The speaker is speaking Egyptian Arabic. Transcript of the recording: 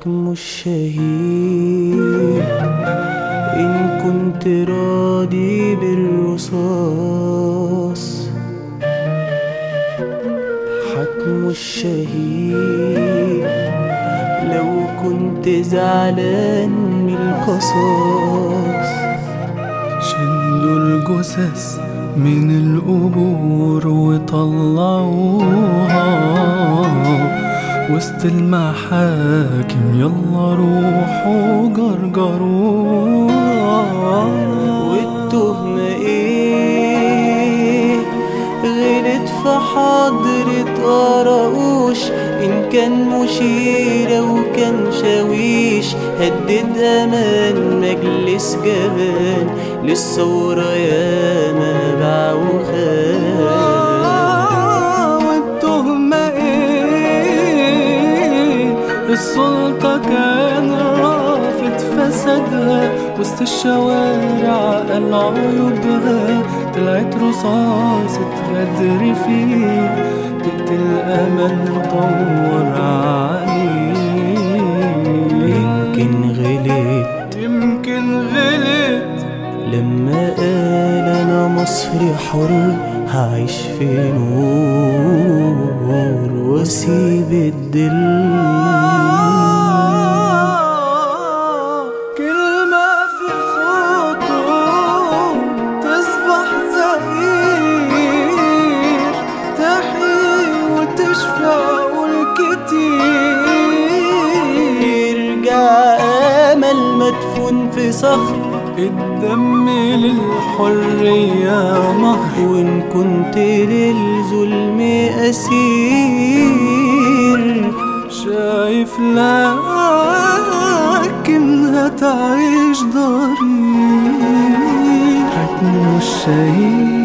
حكم الشهيد إن كنت راضي بالرصاص حكم الشهيد لو كنت زعلان من القصاص شدوا الجثث من القبور وطلعوها وسط المحاكم يلا روحوا جرجروها والتهمة ايه غلط في حضرة قراقوش إن كان مشير أو كان شاويش هدد أمان مجلس جبان للثورة ياما باع وخان والتهمة ايه السلطة كان رافض فسادها وسط الشوارع قال عيوبها طلعت رصاصة غدر فيه تقتل أمل دور عليه يمكن غلط يمكن غلط لما قال انا مصري حر هعيش في نور واسيب الدل كلمة في صوته تصبح زهير تحيي وتشفع والكتير يرجع امل مدفون في صخر الدم للحرية مهر وان كنت للظلم اسير شايف لكنها تعيش ضرير حكم الشهيد